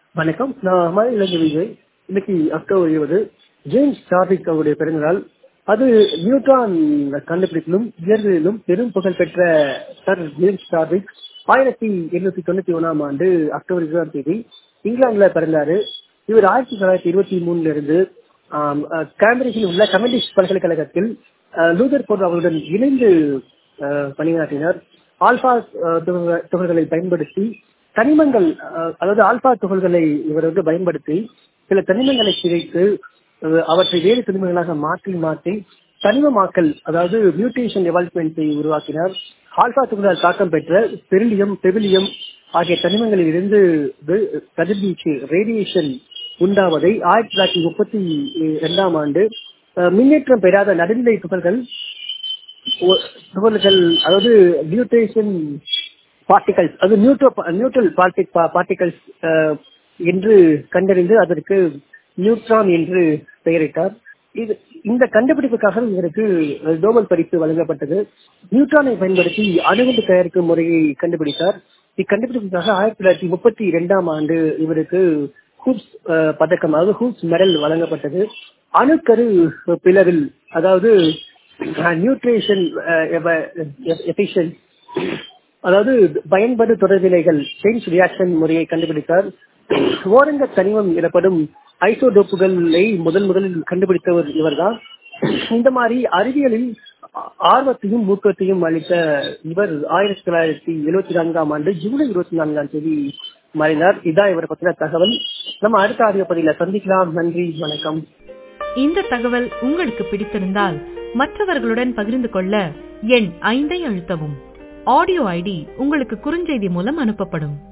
வணக்கம் நான் மலை இளைஞ விஜய் இன்னைக்கு அக்டோபர் இருபது ஜேம்ஸ் சார்விக் அவருடைய பிறந்தநாள் அது நியூட்ரான் கண்டுபிடிப்பிலும் இயற்பியலிலும் பெரும் புகழ் பெற்ற சர் ஜேம்ஸ் சார்விக் ஆயிரத்தி எண்ணூத்தி தொண்ணூத்தி ஒன்னாம் ஆண்டு அக்டோபர் இருபதாம் தேதி இங்கிலாந்துல பிறந்தாரு இவர் ஆயிரத்தி தொள்ளாயிரத்தி இருபத்தி மூணுல இருந்து ஆம், அஹ், கேம்பிரிட்ஜில் உள்ள கம்யூனிஸ்ட் பல்கலைக்கழகத்தில் அஹ், லூதர் போர் அவர்களுடன் இணைந்து அஹ், பணியாற்றினார் ஆல்பா அஹ், துகள்க- துகள்களை பயன்படுத்தி தனிமங்கள் அஹ், அதாவது ஆல்பா துகள்களை இவர் வந்து பயன்படுத்தி சில தனிமங்களை சிதைத்து அஹ், அவற்றை வேறு தனிமங்களாக மாற்றி மாற்றி தனிமமாக்கல் அதாவது மியூட்டேஷன் டெவலப்மெண்ட்டை உருவாக்கினார் ஆல்பா துகளால் தாக்கம் பெற்ற பெரிலியம் பெவிலியம் ஆகிய தனிமங்களில் இருந்து இது கதிர்வீச்சு ரேடியேஷன் உண்டாவதை ஆயிரத்தி தொள்ளாயிரத்தி முப்பத்தி இரண்டாம் ஆண்டு அஹ், மின்னேற்றம் பெறாத நடுநிலை துகள்கள் ஒ- துகள்கள் அதாவது மியூட்டேஷன் பார்ட்டிகல்ஸ் அது நியூட்ரோ நியூட்ரல் பார்ட்டிகல்ஸ் என்று கண்டறிந்து அதற்கு நியூட்ரான் என்று பெயரிட்டார் இது இந்த கண்டுபிடிப்புக்காக இவருக்கு நோபல் பரிசு வழங்கப்பட்டது நியூட்ரானை பயன்படுத்தி அணுகுண்டு தயாரிக்கும் முறையை கண்டுபிடித்தார் இக்கண்டுபிடிப்புக்காக ஆயிரத்தி தொள்ளாயிரத்தி முப்பத்தி இரண்டாம் ஆண்டு இவருக்கு ஹூப்ஸ் அஹ், பதக்கம் அதாவது ஹூப்ஸ் மெடல் வழங்கப்பட்டது அணுக்கரு பிளவில் அதாவது நியூட்ரிஷன் எஃபிஷியன்ட் அதாவது பயன்படு தொடர்நிலைகள் செயின்ஸ் ரியாக்ஷன் முறையை கண்டுபிடித்தார் ஓரங்க தனிமம் எனப்படும் ஐசோடோப்புகளை முதல் முதலில் கண்டுபிடித்தவர் இவர்தான் இந்த மாதிரி அறிவியலில் ஆ- ஆர்வத்தையும் ஊக்கத்தையும் அளித்த இவர் ஆயிரத்தி தொள்ளாயிரத்தி எழுபத்தி நான்காம் ஆண்டு ஜூலை இருபத்தி நான்காம் தேதி மறைந்தார் இதான் இவரை பத்தின தகவல் நம்ம அடுத்த ஆடியோ பதில சந்திக்கலாம் நன்றி வணக்கம் இந்த தகவல் உங்களுக்கு பிடித்திருந்தால் மற்றவர்களுடன் பகிர்ந்து கொள்ள எண் ஐந்தை அழுத்தவும் ஆடியோ ஐடி உங்களுக்கு குறுஞ்செய்தி மூலம் அனுப்பப்படும்